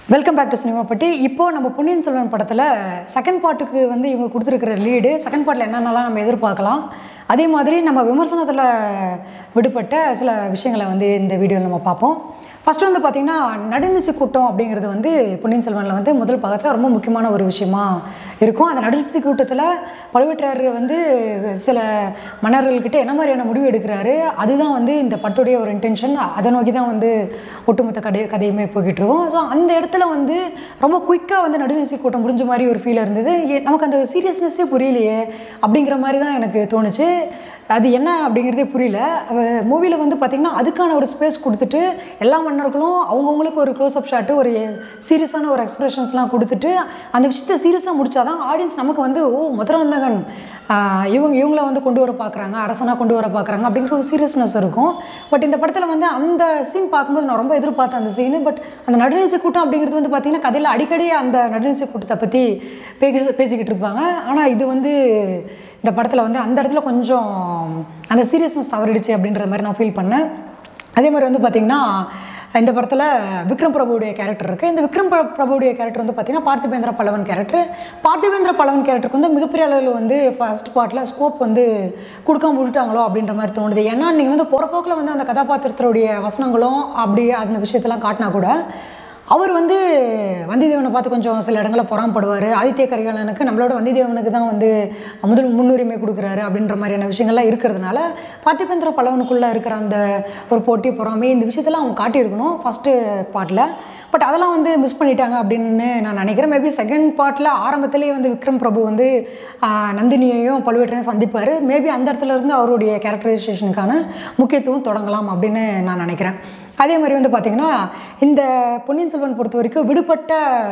welcome back to cinema பட்டி இப்போ நம்ம பொன்னியின் செல்வன் படத்தில் செகண்ட் பார்ட்டுக்கு வந்து இவங்க கொடுத்துருக்கிற லீடு செகண்ட் பார்ட்டில் என்னென்னலாம் நம்ம எதிர்பார்க்கலாம் அதே மாதிரி நம்ம விமர்சனத்தில் விடுபட்ட சில விஷயங்களை வந்து இந்த வீடியோவில் நம்ம பார்ப்போம் ஃபஸ்ட்டு வந்து பார்த்திங்கன்னா நடுநிசி கூட்டம் அப்படிங்கிறது வந்து பொன்னியின் செல்வனில் வந்து முதல் பாகத்தில் ரொம்ப முக்கியமான ஒரு விஷயமா இருக்கும் அந்த நடுநிசி கூட்டத்தில் பழுவேற்றையர் வந்து சில மன்னர்கள்கிட்ட என்ன மாதிரியான முடிவு எடுக்கிறாரு அதுதான் வந்து இந்த படத்துடைய ஒரு இன்டென்ஷன் அதை நோக்கி தான் வந்து ஒட்டுமொத்த கதை கதையுமே போய்கிட்டு இருக்கும் ஸோ அந்த இடத்துல வந்து ரொம்ப குயிக்காக வந்து நடுநிசி கூட்டம் முடிஞ்ச மாதிரி ஒரு ஃபீல் இருந்தது ஏ- நமக்கு அந்த சீரியஸ்னஸ்ஸே புரியலையே அப்படிங்கிற மாதிரி தான் எனக்கு தோணுச்சு அது என்ன அப்படிங்கிறதே புரியல மூவியில் வந்து பார்த்திங்கன்னா அதுக்கான ஒரு ஸ்பேஸ் கொடுத்துட்டு எல்லா மன்னர்களும் அவங்கவுங்களுக்கு ஒரு க்ளோஸ்அப் ஷாட்டு ஒரு சீரியஸான ஒரு எக்ஸ்பிரஷன்ஸ்லாம் கொடுத்துட்டு அந்த விஷயத்தை சீரியஸாக முடிச்சாதான் ஆடியன்ஸ் நமக்கு வந்து ஓ மதுராந்தகன் ஆஹ், இவங்க இவங்கள வந்து கொண்டு வர பார்க்குறாங்க அரசனாக கொண்டு வர பார்க்குறாங்க அப்படிங்கிற ஒரு சீரியஸ்னஸ் இருக்கும் பட் இந்த படத்தில் வந்து அந்த சீன் பார்க்கும்போது நான் ரொம்ப எதிர்பார்த்தேன் அந்த சீனு பட் அந்த நடுநிசி கூட்டம் அப்படிங்கிறது வந்து பார்த்திங்கன்னா கதையில் அடிக்கடி அந்த நடுநிசி கூட்டத்தை பற்றி பேசி பேசிக்கிட்டு இருப்பாங்க ஆனால் இது வந்து இந்த படத்தில் வந்து அந்த இடத்துல கொஞ்சம் அந்த சீரியஸ்னஸ் தவறிடுச்சு அப்படின்ற மாதிரி நான் ஃபீல் பண்ணேன் அதே மாதிரி வந்து பார்த்திங்கன்னா இந்த படத்தில் விக்ரம் பிரபுவுடைய கேரக்டர் இருக்குது இந்த விக்ரம் பிர- பிரபுவுடைய கேரக்டர் வந்து பார்த்திங்கன்னா பார்த்திபேந்திர பல்லவன் கேரக்டர் பார்த்திபேந்திர பல்லவன் கேரக்டருக்கு வந்து மிகப்பெரிய அளவில் வந்து ஃபர்ஸ்ட் பார்ட்டில் ஸ்கோப் வந்து கொடுக்காம விட்டுட்டாங்களோ அப்படின்ற மாதிரி தோணுது ஏன்னா நீங்கள் வந்து போகிற போக்கில் வந்து அந்த கதாபாத்திரத்தினுடைய வசனங்களும் அப்படி அந்த விஷயத்தெல்லாம் காட்டினா கூட அவர் வந்து வந்தியத்தேவனை பார்த்து கொஞ்சம் சில இடங்களில் பொறாமப்படுவார் ஆதித்ய கரிகாலனுக்கு நம்மளோட வந்தியத்தேவனுக்கு தான் வந்து முதல் முன்னுரிமை கொடுக்குறாரு அப்படின்ற மாதிரியான விஷயங்கள்லாம் இருக்கிறதுனால பார்த்திபேந்திர பல்லவனுக்குள்ளே இருக்கிற அந்த ஒரு போட்டி பொறாமை இந்த விஷயத்தெல்லாம் அவங்க காட்டியிருக்கணும் ஃபஸ்ட்டு பார்ட்டில் பட் அதெல்லாம் வந்து மிஸ் பண்ணிட்டாங்க அப்படின்னு நான் நினைக்கிறேன் மேபி செகண்ட் பார்ட்டில் ஆரம்பத்திலேயே வந்து விக்ரம் பிரபு வந்து ஆஹ், நந்தினியையும் பழுவேட்டரையும் சந்திப்பார் மேபி அந்த இடத்துல இருந்து அவருடைய கேரக்டரைசேஷனுக்கான முக்கியத்துவம் தொடங்கலாம் அப்படின்னு நான் நினைக்கிறேன் அதே மாதிரி வந்து பார்த்திங்கன்னா இந்த பொன்னியின் செல்வன் பொறுத்த வரைக்கும் விடுபட்ட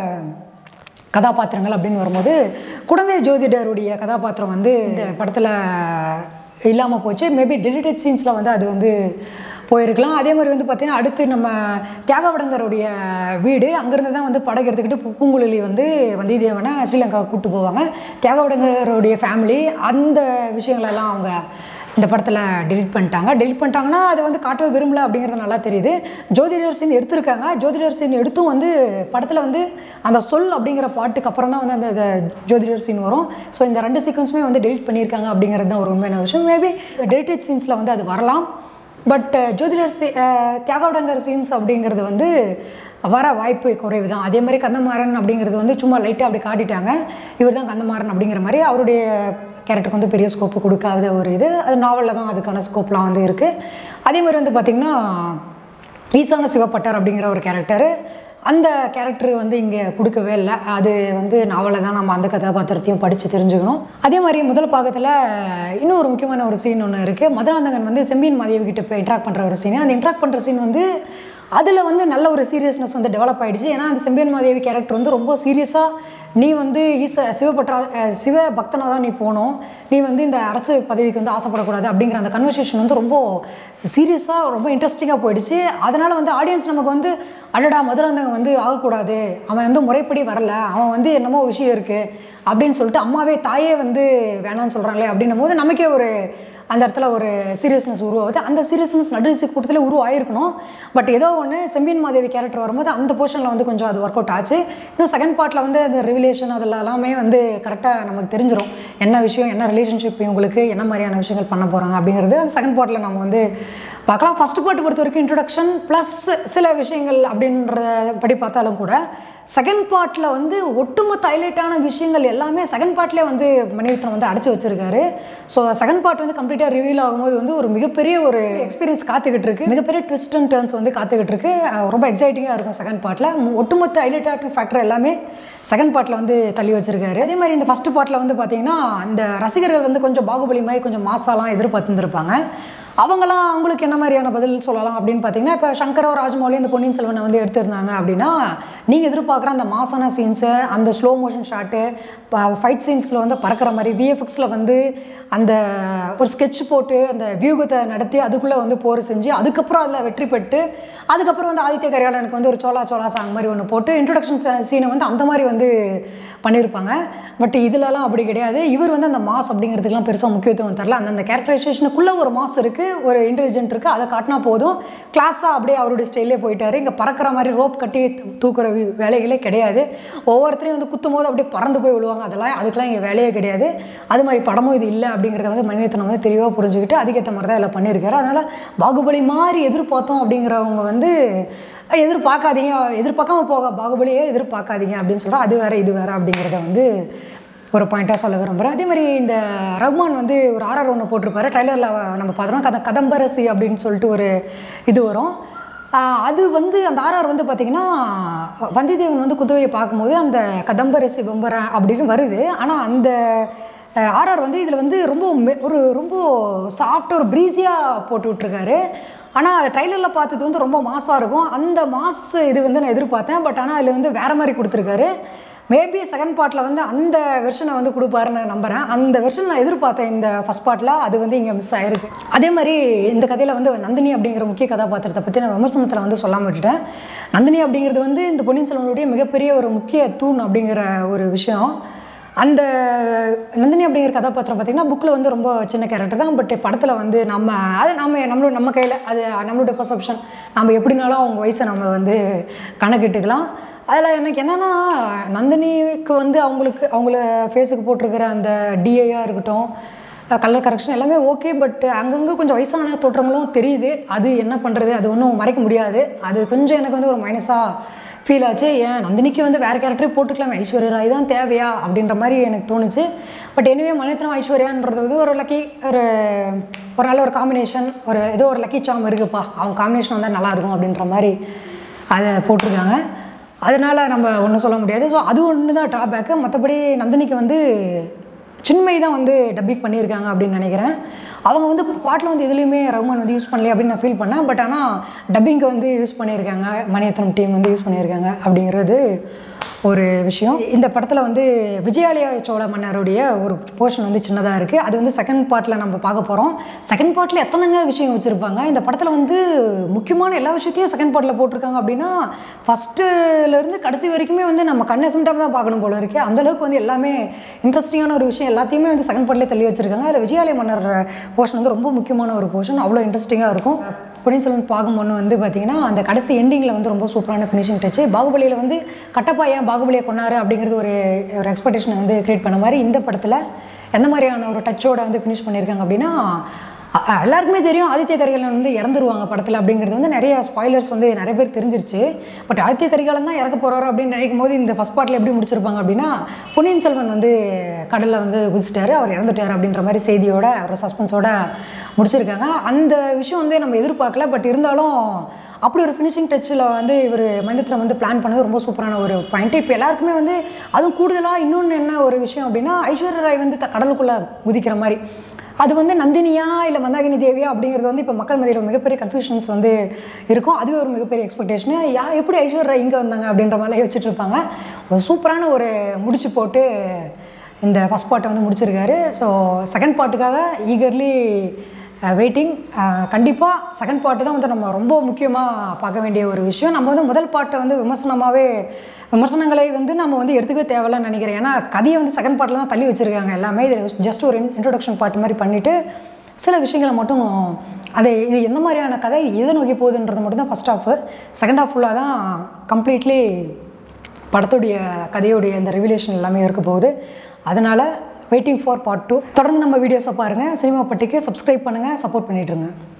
கதாபாத்திரங்கள் அப்படின்னு வரும்போது குழந்தை ஜோதிடருடைய கதாபாத்திரம் வந்து இந்த படத்தில் இல்லாமல் போச்சு மேபி டெலிட்டட் சீன்ஸில் வந்து அது வந்து போயிருக்கலாம் அதே மாதிரி வந்து பார்த்திங்கன்னா அடுத்து நம்ம தியாகவடங்கருடைய வீடு அங்கேருந்து தான் வந்து படகு எடுத்துக்கிட்டு பூ- பூங்குழலி வந்து வந்தியத்தேவனை ஸ்ரீலங்காவுக்கு கூப்பிட்டு போவாங்க தியாகவடங்கருடைய ஃபேமிலி அந்த விஷயங்களெல்லாம் அவங்க இந்த படத்தில் டெலிட் பண்ணிட்டாங்க டெலிட் பண்ணிட்டாங்கன்னா அதை வந்து காட்டவே விரும்பல அப்படிங்கிறது நல்லா தெரியுது ஜோதிடர் சீன் எடுத்திருக்காங்க ஜோதிடர் சீன் எடுத்தும் வந்து படத்தில் வந்து அந்த சொல் அப்படிங்கிற பாட்டுக்கு அப்புறம் தான் வந்து அந்த அந்த ஜோதிடர் சீன் வரும் ஸோ இந்த ரெண்டு சீக்வன்ஸுமே வந்து டெலிட் பண்ணியிருக்காங்க அப்படிங்கிறது தான் ஒரு உண்மையான விஷயம் மேபி டெலிட்டட் சீன்ஸில் வந்து அது வரலாம் பட் ஜோதிடர் சீ அஹ், தியாகவடங்கர் சீன்ஸ் அப்படிங்கிறது வந்து வர வாய்ப்பு குறைவு தான் அதே மாதிரி கந்தமாறன் அப்படிங்கிறது வந்து சும்மா லைட்டாக அப்படி காட்டிட்டாங்க இவர் தான் கந்தமாறன் அப்படிங்கிற மாதிரி அவருடைய கேரக்டருக்கு வந்து பெரிய ஸ்கோப்பு கொடுக்காத ஒரு இது அது நாவலில் தான் அதுக்கான ஸ்கோப்லாம் வந்து இருக்குது அதே மாதிரி வந்து பார்த்திங்கன்னா ஈசான சிவப்பட்டார் அப்படிங்கிற ஒரு கேரக்டரு அந்த கேரக்டர் வந்து இங்கே கொடுக்கவே இல்லை அது வந்து நாவலில் தான் நம்ம அந்த கதாபாத்திரத்தையும் படித்து தெரிஞ்சுக்கணும் அதே மாதிரி முதல் பாகத்தில் இன்னும் ஒரு முக்கியமான ஒரு சீன் ஒன்று இருக்குது மதுராந்தகன் வந்து செம்பியன் மாதேவி கிட்ட போய் இன்ட்ராக்ட் பண்ணுற ஒரு சீன் அந்த இன்ட்ராக்ட் பண்ணுற சீன் வந்து அதில் வந்து நல்ல ஒரு சீரியஸ்னஸ் வந்து டெவலப் ஆயிடுச்சு ஏன்னா அந்த செம்பியன் மாதேவி கேரக்டர் வந்து ரொம்ப சீரியஸாக நீ வந்து ஈச சிவபட்ரா அஹ் சிவ பக்தனாக தான் நீ போகணும் நீ வந்து இந்த அரசு பதவிக்கு வந்து ஆசைப்படக்கூடாது அப்படிங்கிற அந்த கன்வர்சேஷன் வந்து ரொம்ப சீரியஸாக ரொம்ப இன்ட்ரெஸ்டிங்காக போயிடுச்சு அதனால் வந்து ஆடியன்ஸ் நமக்கு வந்து அடடா மதுராந்தகன் வந்து ஆகக்கூடாது அவன் வந்து முறைப்படி வரல அவன் வந்து என்னமோ விஷயம் இருக்குது அப்படின்னு சொல்லிட்டு அம்மாவே தாயே வந்து வேணாம்னு சொல்கிறாங்களே அப்படின்னும் போது நமக்கே ஒரு அந்த இடத்துல ஒரு சீரியஸ்னஸ் உருவாகுது அந்த சீரியஸ்னஸ் நடுநிசி கூட்டத்தில் உருவாயிருக்கணும் பட் ஏதோ ஒன்று செம்பியன் மாதேவி கேரக்டர் வரும்போது அந்த போர்ஷனில் வந்து கொஞ்சம் அது ஒர்க் அவுட் ஆச்சு இன்னும் செகண்ட் பார்ட்டில் வந்து அந்த ரிவிலேஷன் அதில் எல்லாமே வந்து கரெக்டாக நமக்கு தெரிஞ்சிடும் என்ன விஷயம் என்ன ரிலேஷன்ஷிப் இவங்களுக்கு என்ன மாதிரியான விஷயங்கள் பண்ண போகிறாங்க அப்படிங்கிறது அந்த செகண்ட் பார்ட்டில் நம்ம வந்து பார்க்கலாம் ஃபஸ்ட் பார்ட் பொறுத்த வரைக்கும் இன்ட்ரொடக்ஷன் ப்ளஸ் சில விஷயங்கள் அப்படின்ற படி பார்த்தாலும் கூட செகண்ட் பார்ட்டில் வந்து ஒட்டுமொத்த ஹைலைட்டான விஷயங்கள் எல்லாமே செகண்ட் பார்ட்லேயே வந்து மணிரத்னம் வந்து அடைச்சி வச்சிருக்காரு ஸோ செகண்ட் பார்ட் வந்து கம்ப்ளீட்டாக ரிவீல் ஆகும்போது வந்து ஒரு மிகப்பெரிய ஒரு எக்ஸ்பீரியன்ஸ் காத்துக்கிட்டு இருக்கு மிகப்பெரிய ட்விஸ்ட் அண்ட் டர்ன்ஸ் வந்து காத்துக்கிட்டு இருக்கு அஹ் ரொம்ப எக்ஸைட்டிங்காக இருக்கும் செகண்ட் பார்ட்டில் ஒட்டுமொத்த ஹைலைட்டான ஃபேக்டர் எல்லாமே செகண்ட் பார்ட்டில் வந்து தள்ளி வச்சிருக்காரு அதே மாதிரி இந்த ஃபஸ்ட் பார்ட்டில் வந்து பார்த்தீங்கன்னா இந்த ரசிகர்கள் வந்து கொஞ்சம் பாகுபலி மாதிரி கொஞ்சம் மாசாலாம் எதிர்பார்த்துருந்துருப்பாங்க அவங்களாம் அவங்களுக்கு என்ன மாதிரியான பதில் சொல்லலாம் அப்படின்னு பார்த்தீங்கன்னா இப்போ சங்கரோ ராஜமௌலி இந்த பொன்னியின் செல்வனை வந்து எடுத்திருந்தாங்க அப்படின்னா நீங்கள் எதிர்பார்க்குற அந்த மாசான சீன்ஸு அந்த ஸ்லோ மோஷன் ஷாட்டு ஃபைட் சீன்ஸில் வந்து பறக்கிற மாதிரி விஎஃப்எக்ஸில் வந்து அந்த ஒரு ஸ்கெட்ச் போட்டு அந்த வியூகத்தை நடத்தி அதுக்குள்ளே வந்து போர் செஞ்சு அதுக்கப்புறம் அதில் வெற்றி பெற்று அதுக்கப்புறம் வந்து ஆதித்ய கரிகாலனுக்கு வந்து ஒரு சோலா சோலா சாங் மாதிரி ஒன்று போட்டு இன்ட்ரொடக்ஷன் சீனை வந்து அந்த மாதிரி வந்து பண்ணியிருப்பாங்க பட் இதுலலாம் அப்படி கிடையாது இவர் வந்து அந்த மாஸ் அப்படிங்கிறதுக்குலாம் பெருசாக முக்கியத்துவம் தரல அந்த அந்த கேரக்டரைசேஷனுக்குள்ளே ஒரு மாஸ் இருக்குது ஒரு இன்டெலிஜென்ட் இருக்குது அதை காட்டினா போதும் கிளாஸாக அப்படியே அவருடைய ஸ்டைலே போயிட்டாரு இங்கே பறக்கிற மாதிரி ரோப் கட்டி தூக்குற வி- வேலைகளே கிடையாது ஒவ்வொருத்தரையும் வந்து குத்தும் போது அப்படியே பறந்து போய் விழுவாங்க அதெல்லாம் அதுக்கெல்லாம் இங்கே வேலையே கிடையாது அது மாதிரி படமும் இது இல்லை அப்படிங்கிறத வந்து மணிரத்னம் வந்து தெளிவாக புரிஞ்சுக்கிட்டு அதுக்கேற்ற மாதிரி தான் இதில் பண்ணியிருக்காரு அதனால் பாகுபலி மாதிரி எதிர்பார்த்தோம் அப்படிங்கிறவங்க வந்து எதிர்பார்க்காதீங்க எதிர்பார்க்காம போக பாகுபலியே எதிர்பார்க்காதீங்க அப்படின்னு சொல்கிறோம் அது வேற இது வேற அப்படிங்கிறத வந்து ஒரு பாயிண்ட்டாக சொல்ல விரும்புகிறேன் அதே மாதிரி இந்த ரஹ்மான் வந்து ஒரு ஆர்ஆர் ஒன்று போட்டிருப்பாரு ட்ரைலரில் நம்ம பார்த்தோம்னா கத கதம்பரசி அப்படின்னு சொல்லிட்டு ஒரு இது வரும் ஆஹ் அது வந்து அந்த ஆர்ஆர் வந்து பார்த்திங்கன்னா வந்திதேவன் வந்து குதுவையை பார்க்கும்போது அந்த கதம்பரசி பொம்பர அப்படின்னு வருது ஆனால் அந்த ஆர்ஆர் வந்து இதில் வந்து ரொம்ப மெ- ஒரு ரொம்ப சாஃப்ட் ஒரு ப்ரீஸியாக போட்டு விட்ருக்காரு ஆனால் அது ட்ரைலரில் பார்த்தது வந்து ரொம்ப மாசாக இருக்கும் அந்த மாஸ் இது வந்து நான் எதிர்பார்த்தேன் பட் ஆனால் அதில் வந்து வேறு மாதிரி கொடுத்துருக்காரு மேபி செகண்ட் பார்ட்டில் வந்து அந்த வெர்ஷனை வந்து கொடுப்பாருன்னு நம்புகிறேன் அந்த வெர்ஷன் நான் எதிர்பார்த்தேன் இந்த ஃபஸ்ட் பார்ட்டில் அது வந்து இங்கே மிஸ் ஆயிருக்கு அதே மாதிரி இந்த கதையில் வந்து நந்தினி அப்படிங்கிற முக்கிய கதாபாத்திரத்தை பற்றி நான் விமர்சனத்தில் வந்து சொல்லாம விட்டுட்டேன் நந்தினி அப்படிங்கிறது வந்து இந்த பொன்னியின் செல்வனுடைய மிகப்பெரிய ஒரு முக்கிய தூண் அப்படிங்கிற ஒரு விஷயம் அந்த நந்தினி அப்படிங்கிற கதாபாத்திரம் பார்த்திங்கன்னா புக்கில் வந்து ரொம்ப சின்ன கேரக்டர் தான் பட் படத்தில் வந்து நம்ம அது நம்ம நம்மளோட நம்ம கையில் அது நம்மளோட பர்செப்ஷன் நம்ம எப்படினாலும் அவங்க வயசை நம்ம வந்து கணக்கிட்டுக்கலாம் அதில் எனக்கு என்னென்னா நந்தினிக்கு வந்து அவங்களுக்கு அவங்கள ஃபேஸுக்கு போட்டிருக்கிற அந்த டிஐயாக இருக்கட்டும் கலர் கரெக்ஷன் எல்லாமே ஓகே பட் அங்கங்கே கொஞ்சம் வயசான தோற்றங்களும் தெரியுது அது என்ன பண்ணுறது அது ஒன்றும் மறைக்க முடியாது அது கொஞ்சம் எனக்கு வந்து ஒரு மைனஸாக ஃபீல் ஆச்சு ஏன் நந்தினிக்கு வந்து வேறு கேரக்டரே போட்டுக்கலாம் ஐஸ்வர்யா ராய் தான் தேவையா அப்படின்ற மாதிரி எனக்கு தோணுச்சு பட் எனிவே மணிரத்னம் ஐஸ்வர்யான்றது வந்து ஒரு லக்கி ஒரு ஒரு நல்ல ஒரு காம்பினேஷன் ஒரு ஏதோ ஒரு லக்கி சாம் இருக்குப்பா அவங்க காம்பினேஷன் வந்தால் நல்லாயிருக்கும் அப்படின்ற மாதிரி அதை போட்டிருக்காங்க அதனால் நம்ம ஒன்றும் சொல்ல முடியாது ஸோ அது ஒன்று தான் ட்ராபேக்கு மற்றபடி நந்தினிக்கு வந்து சின்மை தான் வந்து டப்பிங் பண்ணியிருக்காங்க அப்படின்னு நினைக்கிறேன் அவங்க வந்து பாட்டில் வந்து எதுலேயுமே ரகுமான் வந்து யூஸ் பண்ணலையே அப்படின்னு நான் ஃபீல் பண்ணேன் பட் ஆனால் டப்பிங்க்கு வந்து யூஸ் பண்ணியிருக்காங்க மணியத்தனம் டீம் வந்து யூஸ் பண்ணியிருக்காங்க அப்படிங்கிறது ஒரு விஷயம் இந்த படத்தில் வந்து விஜயாலயா சோழ மன்னருடைய ஒரு போர்ஷன் வந்து சின்னதாக இருக்குது அது வந்து செகண்ட் பார்ட்டில் நம்ம பார்க்க போகிறோம் செகண்ட் பார்ட்டில் எத்தனைங்க விஷயம் வச்சுருப்பாங்க இந்த படத்தில் வந்து முக்கியமான எல்லா விஷயத்தையும் செகண்ட் பார்ட்டில் போட்டிருக்காங்க அப்படின்னா ஃபஸ்ட்டுலேருந்து கடைசி வரைக்குமே வந்து நம்ம கண்ணை சுண்டாம தான் பார்க்கணும் போல இருக்கு அந்த அளவுக்கு வந்து எல்லாமே இன்ட்ரெஸ்டிங்கான ஒரு விஷயம் எல்லாத்தையுமே வந்து செகண்ட் பார்ட்லேயே தள்ளி வச்சிருக்காங்க அதில் விஜயாலய மன்னர் போர்ஷன் வந்து ரொம்ப முக்கியமான ஒரு போர்ஷன் அவ்வளோ இன்ட்ரெஸ்டிங்காக இருக்கும் பொன்னியின் செல்வன் பார்க்கும்போது வந்து பார்த்தீங்கன்னா அந்த கடைசி எண்டிங்கில் வந்து ரொம்ப சூப்பரான ஃபினிஷிங் டச்சு பாகுபலியில் வந்து கட்டப்பா ஏன் பாகுபலியை கொண்டாரு அப்படிங்கிறது ஒரு ஒரு எக்ஸ்பெக்டேஷனை வந்து கிரியேட் பண்ண மாதிரி இந்த படத்தில் எந்த மாதிரியான ஒரு டச்சோட வந்து ஃபினிஷ் பண்ணியிருக்காங்க அப்படின்னா அ- அ- எல்லாருக்குமே தெரியும் ஆதித்ய கரிகாலன் வந்து இறந்துருவாங்க படத்தில் அப்படிங்கிறது வந்து நிறைய ஸ்பாய்லர்ஸ் வந்து நிறைய பேர் தெரிஞ்சிருச்சு பட் ஆதித்ய கரிகாலன் தான் இறக்க போகிறாரு அப்படின்னு நினைக்கும் போது இந்த ஃபஸ்ட் பார்ட்டில் எப்படி முடிச்சிருப்பாங்க அப்படின்னா பொன்னியின் செல்வன் வந்து கடலில் வந்து குதிச்சிட்டாரு அவர் இறந்துட்டார் அப்படின்ற மாதிரி செய்தியோட ஒரு சஸ்பென்ஸோட முடிச்சிருக்காங்க அந்த விஷயம் வந்து நம்ம எதிர்பார்க்கல பட் இருந்தாலும் அப்படி ஒரு ஃபினிஷிங் டச்சில் வந்து இவர் மணிரத்னம் வந்து பிளான் பண்ணது ரொம்ப சூப்பரான ஒரு பாயிண்ட் இப்போ எல்லாருக்குமே வந்து அதுவும் கூடுதலாக இன்னொன்று என்ன ஒரு விஷயம் அப்படின்னா ஐஸ்வர்யா ராய் வந்து த கடலுக்குள்ளே குதிக்கிற மாதிரி அது வந்து நந்தினியா இல்லை மந்தாகினி தேவியா அப்படிங்கிறது வந்து இப்போ மக்கள் மத்தியில் மிகப்பெரிய கன்ஃபியூஷன்ஸ் வந்து இருக்கும் அதுவே ஒரு மிகப்பெரிய எக்ஸ்பெக்டேஷனு யா எப்படி ஐஸ்வர்யா ராய் இங்கே வந்தாங்க அப்படின்ற மாதிரிலாம் யோசிச்சுட்டு இருப்பாங்க ஒரு சூப்பரான ஒரு முடிச்சு போட்டு இந்த ஃபஸ்ட் பார்ட்டை வந்து முடிச்சிருக்காரு ஸோ செகண்ட் பார்ட்டுக்காக ஈகர்லி வெயிட்டிங் கண்டிப்பாக செகண்ட் பார்ட்டு தான் வந்து நம்ம ரொம்ப முக்கியமாக பார்க்க வேண்டிய ஒரு விஷயம் நம்ம வந்து முதல் பாட்டை வந்து விமர்சனமாகவே விமர்சனங்களை வந்து நம்ம வந்து எடுத்துக்கவே தேவையில்லன்னு நினைக்கிறேன் ஏன்னா கதையை வந்து செகண்ட் பார்ட்டில் தான் தள்ளி வச்சுருக்காங்க எல்லாமே இது ஜஸ்ட் ஒரு இன்ட்ரொடக்ஷன் பார்ட் மாதிரி பண்ணிவிட்டு சில விஷயங்களை மட்டும் அது இது எந்த மாதிரியான கதை எதை நோக்கி போகுதுன்றது மட்டும் தான் ஃபஸ்ட் ஹாஃபு செகண்ட் ஹாஃப் ஃபுல்லாக தான் கம்ப்ளீட்லி படத்துடைய கதையுடைய இந்த ரிவிலேஷன் எல்லாமே இருக்க போகுது அதனால் வெயிட்டிங் ஃபார் பார்ட் டூ தொடர்ந்து நம்ம வீடியோஸை பாருங்கள் சினிமா பட்டிக்கு சப்ஸ்கிரைப் பண்ணுங்கள் சப்போர்ட் பண்ணிட்டுருங்க